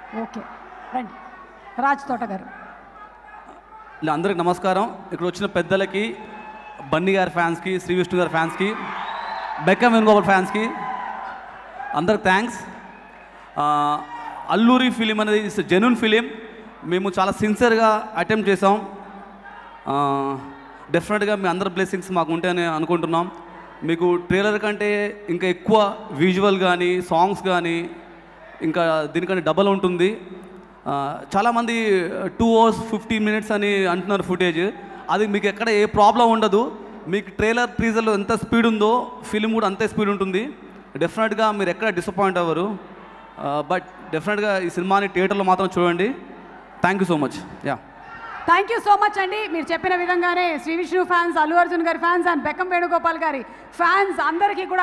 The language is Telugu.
ఓకే రండి రాజ్ తోట గారు ఇలా అందరికి నమస్కారం ఇక్కడ వచ్చిన పెద్దలకి బన్నీ గారి ఫ్యాన్స్కి శ్రీ విష్ణు గారి ఫ్యాన్స్కి బెక్కం వేణుగోపాల్ ఫ్యాన్స్కి అందరికి థ్యాంక్స్ అల్లూరి ఫిలిం అనేది ఇట్స్ జెన్యున్ ఫిలిం మేము చాలా సిన్సియర్గా అటెంప్ట్ చేసాం డెఫినెట్గా మీ అందరి బ్లెస్సింగ్స్ మాకు ఉంటాయని అనుకుంటున్నాం మీకు ట్రైలర్ కంటే ఇంకా ఎక్కువ విజువల్ కానీ సాంగ్స్ కానీ ఇంకా దీనికంటే డబల్ ఉంటుంది ఆ, చాలామంది టూ అవర్స్ ఫిఫ్టీన్ మినిట్స్ అని అంటున్నారు ఫుటేజ్ అది మీకు ఎక్కడ ఏ ప్రాబ్లం ఉండదు మీకు ట్రైలర్ టీజర్లో ఎంత స్పీడ్ ఉందో ఫిలిం కూడా అంతే స్పీడ్ ఉంటుంది డెఫినెట్గా మీరు ఎక్కడ డిసప్పాయింట్ అవ్వరు బట్ డెఫినెట్గా ఈ సినిమాని థియేటర్లో మాత్రం చూడండి thank you so much ya thank you so much అండి మీరు చెప్పిన విధంగానే శ్రీ విష్ణు ఫ్యాన్స్ అల్లు అర్జున్ గారి ఫ్యాన్స్ అండ్ బెక్కం వేణుగోపాల్ గారి ఫ్యాన్స్ అందరికీ కూడా